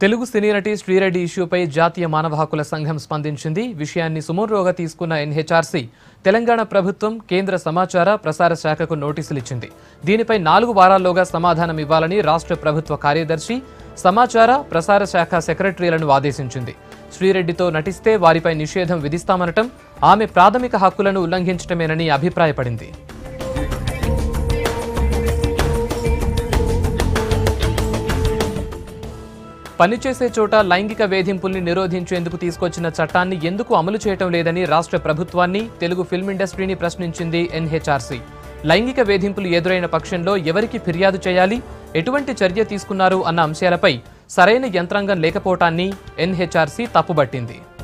తెలుగు సినీ నటి శ్రీరెడ్డి ఇష్యూపై జాతీయ మానవ హక్కుల సంఘం స్పందించింది విషయాన్ని సుమోరోగా తీసుకున్న ఎన్హెచ్ఆర్సీ తెలంగాణ ప్రభుత్వం కేంద్ర సమాచార ప్రసార శాఖకు నోటీసులు ఇచ్చింది దీనిపై నాలుగు వారాల్లోగా సమాధానం ఇవ్వాలని రాష్ట్ర ప్రభుత్వ కార్యదర్శి సమాచార ప్రసార శాఖ సెక్రటరీలను ఆదేశించింది శ్రీరెడ్డితో నటిస్తే వారిపై నిషేధం విధిస్తామనటం ఆమె ప్రాథమిక హక్కులను ఉల్లంఘించటమేనని అభిప్రాయపడింది పనిచేసే చోట లైంగిక వేధింపుల్ని నిరోధించేందుకు తీసుకొచ్చిన చట్టాన్ని ఎందుకు అమలు చేయటం లేదని రాష్ట్ర ప్రభుత్వాన్ని తెలుగు ఫిల్మ్ ఇండస్ట్రీని ప్రశ్నించింది ఎన్హెచ్ఆర్సీ లైంగిక వేధింపులు ఎదురైన పక్షంలో ఎవరికి ఫిర్యాదు చేయాలి ఎటువంటి చర్య తీసుకున్నారు అన్న అంశాలపై సరైన యంత్రాంగం లేకపోవటాన్ని ఎన్హెచ్ఆర్సీ తప్పుబట్టింది